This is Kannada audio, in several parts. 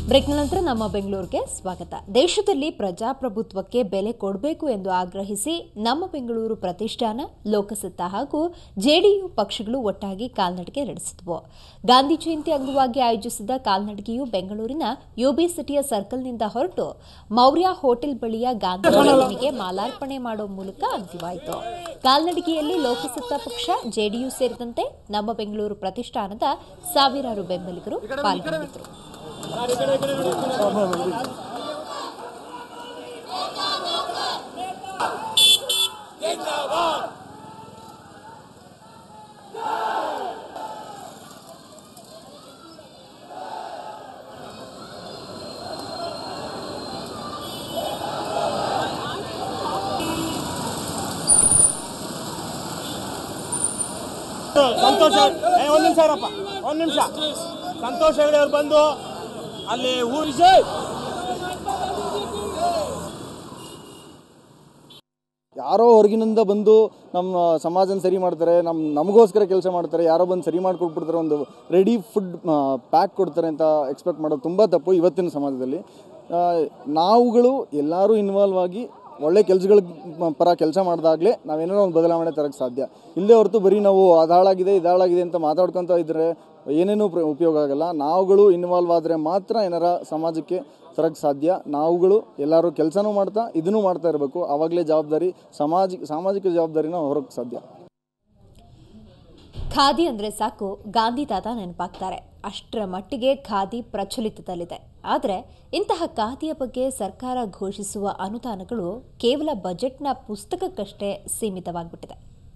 ಬ್ರೇಕ್ನ ನಂತರ ನಮ್ಮ ಬೆಂಗಳೂರಿಗೆ ಸ್ವಾಗತ ದೇಶದಲ್ಲಿ ಪ್ರಜಾಪ್ರಭುತ್ವಕ್ಕೆ ಬೆಲೆ ಕೊಡಬೇಕು ಎಂದು ಆಗ್ರಹಿಸಿ ನಮ್ಮ ಬೆಂಗಳೂರು ಪ್ರತಿಷ್ಠಾನ ಲೋಕಸತ್ತ ಹಾಗೂ ಜೆಡಿಯು ಪಕ್ಷಗಳು ಒಟ್ಟಾಗಿ ಕಾಲ್ನಡಿಗೆ ನಡೆಸಿದವು ಗಾಂಧಿ ಜಯಂತಿ ಅಂಗವಾಗಿ ಆಯೋಜಿಸಿದ ಕಾಲ್ನಡಿಗೆಯು ಬೆಂಗಳೂರಿನ ಯುಬಿ ಸಿಟಿಯ ಸರ್ಕಲ್ನಿಂದ ಹೊರಟು ಮೌರ್ಯ ಹೋಟೆಲ್ ಬಳಿಯ ಗಾಂಧಿ ಪ್ರತಿಮೆಗೆ ಮಾಲಾರ್ಪಣೆ ಮಾಡುವ ಮೂಲಕ ಅಂತ್ಯವಾಯಿತು ಕಾಲ್ನಡಿಗೆಯಲ್ಲಿ ಲೋಕಸತ್ತ ಪಕ್ಷ ಜೆಡಿಯು ಸೇರಿದಂತೆ ನಮ್ಮ ಬೆಂಗಳೂರು ಪ್ರತಿಷ್ಠಾನದ ಸಾವಿರಾರು ಬೆಂಬಲಿಗರು ಪಾಲ್ಗೊಂಡಿದ್ದರು ಸಂತೋಷ ಏ, ಒಂದ್ ನಿಮಿಷ ಇರಪ್ಪ ಒಂದ್ ನಿಮಿಷ ಸಂತೋಷ್ ಹೆಗಡೆ ಅವ್ರು ಬಂದು ಅಲ್ಲಿ ಊರಿಸಿ ಯಾರೋ ಹೊರಗಿನಿಂದ ಬಂದು ನಮ್ಮ ಸಮಾಜನ ಸರಿ ಮಾಡ್ತಾರೆ ನಮ್ಮ ನಮಗೋಸ್ಕರ ಕೆಲಸ ಮಾಡ್ತಾರೆ ಯಾರೋ ಬಂದು ಸರಿ ಮಾಡಿಕೊಟ್ಬಿಡ್ತಾರೆ ಒಂದು ರೆಡಿ ಫುಡ್ ಪ್ಯಾಕ್ ಕೊಡ್ತಾರೆ ಅಂತ ಎಕ್ಸ್ಪೆಕ್ಟ್ ಮಾಡೋದು ತುಂಬ ತಪ್ಪು ಇವತ್ತಿನ ಸಮಾಜದಲ್ಲಿ ಆ, ನಾವುಗಳು ಎಲ್ಲರೂ ಇನ್ವಾಲ್ವ್ ಆಗಿ ಒಳ್ಳೆ ಕೆಲಸಗಳ ಪರ ಕೆಲಸ ಮಾಡಿದಾಗಲೇ ನಾವೇನಾರೋ ಒಂದು ಬದಲಾವಣೆ ತರಕ್ಕೆ ಸಾಧ್ಯ ಇಲ್ಲೇ ಹೊರತು ಬರೀ ನಾವು ಅದಾಳಾಗಿದೆ ಇದಾಳಾಗಿದೆ ಅಂತ ಮಾತಾಡ್ಕೊತ ಇದ್ದರೆ ಏನೇನೂ ಪ್ರ ಉಪಯೋಗ ಆಗಲ್ಲ ನಾವುಗಳು ಇನ್ವಾಲ್ವ್ ಆದರೆ ಮಾತ್ರ ಏನಾರ ಸಮಾಜಕ್ಕೆ ತರಕ್ಕೆ ಸಾಧ್ಯ ನಾವುಗಳು ಎಲ್ಲರೂ ಕೆಲಸನೂ ಮಾಡ್ತಾ ಇದನ್ನು ಮಾಡ್ತಾ ಇರಬೇಕು ಆವಾಗಲೇ ಜವಾಬ್ದಾರಿ ಸಮಾಜ ಸಾಮಾಜಿಕ ಜವಾಬ್ದಾರಿನ ಹೊರಕ್ಕೆ ಸಾಧ್ಯ ಖಾದಿ ಅಂದ್ರೆ ಸಾಕು ಗಾಂಧಿ ತಾತ ನೆನಪಾಗ್ತಾರೆ ಅಷ್ಟರ ಮಟ್ಟಿಗೆ ಖಾದಿ ಪ್ರಚಲಿತದಲ್ಲಿದೆ ಆದರೆ ಇಂತಹ ಖಾದಿಯ ಬಗ್ಗೆ ಸರ್ಕಾರ ಘೋಷಿಸುವ ಅನುದಾನಗಳು ಕೇವಲ ಬಜೆಟ್ನ ಪುಸ್ತಕಕ್ಕಷ್ಟೇ ಸೀಮಿತವಾಗಿಬಿಟ್ಟಿದೆ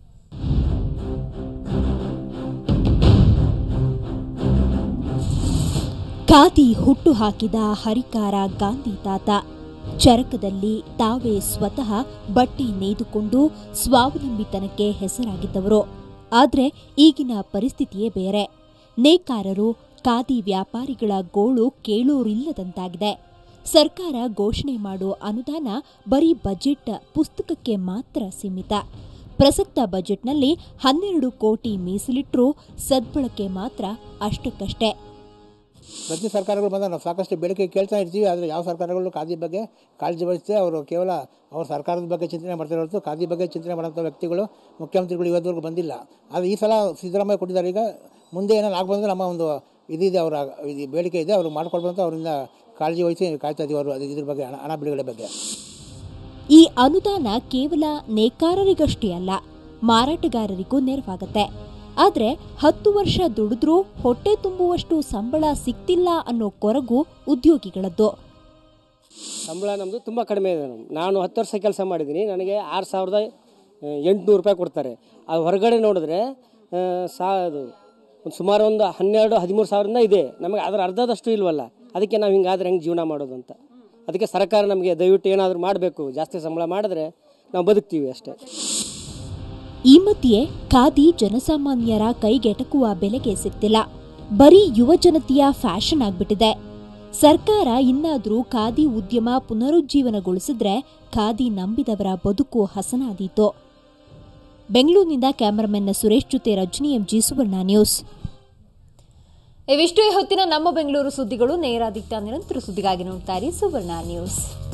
ಖಾದಿ ಹುಟ್ಟು ಹಾಕಿದ ಹರಿಕಾರ ಗಾಂಧಿ ತಾತ ಚರಕದಲ್ಲಿ ತಾವೇ ಸ್ವತಃ ಬಟ್ಟೆ ನೇಯ್ದುಕೊಂಡು ಸ್ವಾವಲಂಬಿತನಕ್ಕೆ ಹೆಸರಾಗಿದ್ದವರು ಆದರೆ ಈಗಿನ ಪರಿಸ್ಥಿತಿಯೇ ಬೇರೆ ನೇಕಾರರು ಖಾದಿ ವ್ಯಾಪಾರಿಗಳ ಗೋಳು ಕೇಳೋರಿಲ್ಲದಂತಾಗಿದೆ ಸರ್ಕಾರ ಘೋಷಣೆ ಮಾಡೋ ಅನುದಾನ ಬರೀ ಬಜೆಟ್ ಪುಸ್ತಕಕ್ಕೆ ಮಾತ್ರ ಸೀಮಿತ ಪ್ರಸಕ್ತ ಬಜೆಟ್ನಲ್ಲಿ ಹನ್ನೆರಡು ಕೋಟಿ ಮೀಸಲಿಟ್ಟರೂ ಸದ್ಬಳಕೆ ಮಾತ್ರ ಅಷ್ಟಕ್ಕಷ್ಟೇ ಪ್ರತಿ ಸರ್ಕಾರಗಳು ಬಂದಾಗ ನಾವು ಸಾಕಷ್ಟು ಬೇಡಿಕೆ ಕೇಳ್ತಾ ಇರ್ತೀವಿ ಆದರೆ ಯಾವ ಸರ್ಕಾರಗಳು ಖಾದಿ ಬಗ್ಗೆ ಕಾಳಜಿ ವಹಿಸುತ್ತೆ ಅವರು ಕೇವಲ ಅವ್ರ ಸರ್ಕಾರದ ಬಗ್ಗೆ ಚಿಂತನೆ ಮಾಡ್ತಾರೆ ಹೊರತು ಖಾದಿ ಬಗ್ಗೆ ಚಿಂತನೆ ಮಾಡೋಂಥ ವ್ಯಕ್ತಿಗಳು ಮುಖ್ಯಮಂತ್ರಿಗಳು ಇವತ್ತವರೆಗೂ ಬಂದಿಲ್ಲ ಆದರೆ ಈ ಸಲ ಸಿದ್ದರಾಮಯ್ಯ ಕೊಟ್ಟಿದ್ದಾರೆ ಈಗ ಮುಂದೆ ಏನಾದ್ರು ಆಗ್ಬಂದ್ರೆ ನಮ್ಮ ಒಂದು ಇದಿದೆ ಅವರ ಇದು ಬೇಡಿಕೆ ಇದೆ ಅವರು ಮಾಡ್ಕೊಡ್ಬೋದು ಅಂತ ಅವರಿಂದ ಕಾಳಜಿ ವಹಿಸಿ ಕಾಯ್ತಾ ಇದೀವಿ ಅವರು ಅದು ಇದ್ರ ಬಗ್ಗೆ ಹಣ ಹಣ ಬಿಡುಗಡೆ ಬಗ್ಗೆ ಈ ಅನುದಾನ ಕೇವಲ ನೇಕಾರರಿಗಷ್ಟೇ ಅಲ್ಲ ಮಾರಾಟಗಾರರಿಗೂ ನೆರವಾಗತ್ತೆ ಆದ್ರೆ ಹತ್ತು ವರ್ಷ ದುಡಿದ್ರೂ ಹೊಟ್ಟೆ ತುಂಬುವಷ್ಟು ಸಂಬಳ ಸಿಗ್ತಿಲ್ಲ ಅನ್ನೋ ಕೊರಗು ಉದ್ಯೋಗಿಗಳದ್ದು ಸಂಬಳ ನಮ್ಮದು ತುಂಬ ಕಡಿಮೆ ಇದೆ ನಮ್ದು ನಾನು ಹತ್ತು ವರ್ಷ ಕೆಲಸ ಮಾಡಿದ್ದೀನಿ ನನಗೆ ಆರು ಸಾವಿರದ ಎಂಟುನೂರು ರೂಪಾಯಿ ಕೊಡ್ತಾರೆ ಅದು ಹೊರಗಡೆ ನೋಡಿದ್ರೆ ಆ, ಸಾ ಅದು ಒಂದು ಸುಮಾರು ಒಂದು ಹನ್ನೆರಡು ಹದಿಮೂರು ಸಾವಿರದಿಂದ ಇದೆ ನಮಗೆ ಅದರ ಅರ್ಧದಷ್ಟು ಇಲ್ವಲ್ಲ ಅದಕ್ಕೆ ನಾವು ಹಿಂಗಾದ್ರೆ ಹೆಂಗೆ ಜೀವನ ಮಾಡೋದು ಅಂತ ಅದಕ್ಕೆ ಸರ್ಕಾರ ನಮಗೆ ದಯವಿಟ್ಟು ಏನಾದರೂ ಮಾಡಬೇಕು ಜಾಸ್ತಿ ಸಂಬಳ ಮಾಡಿದ್ರೆ ನಾವು ಬದುಕ್ತೀವಿ ಅಷ್ಟೇ ಈ ಮಧ್ಯೆ ಖಾದಿ ಜನಸಾಮಾನ್ಯರ ಕೈಗೆಟಕುವ ಬೆಲೆಗೆ ಸಿಗ್ತಿಲ್ಲ ಬರೀ ಯುವ ಜನತೆಯ ಫ್ಯಾಷನ್ ಆಗ್ಬಿಟ್ಟಿದೆ ಸರ್ಕಾರ ಇನ್ನಾದ್ರೂ ಖಾದಿ ಉದ್ಯಮ ಪುನರುಜ್ಜೀವನಗೊಳಿಸಿದ್ರೆ ಖಾದಿ ನಂಬಿದವರ ಬದುಕು ಹಸನಾದೀತು ಬೆಂಗಳೂರಿನಿಂದ ಕ್ಯಾಮರಾಮನ್ ಸುರೇಶ್ ಜೊತೆ ರಜನಿ ಎಂಜಿ ಸುವರ್ಣ ನ್ಯೂಸ್ ಇವಿಷ್ಟು ಈ ಹೊತ್ತಿನ ನಮ್ಮ ಬೆಂಗಳೂರು ಸುದ್ದಿಗಳು ನೇರ ದಿಟ್ಟ ನಿರಂತರ ಸುದ್ದಿಗಾಗಿ ನೋಡ್ತಾ ಇರಿ ಸುವರ್ಣ ನ್ಯೂಸ್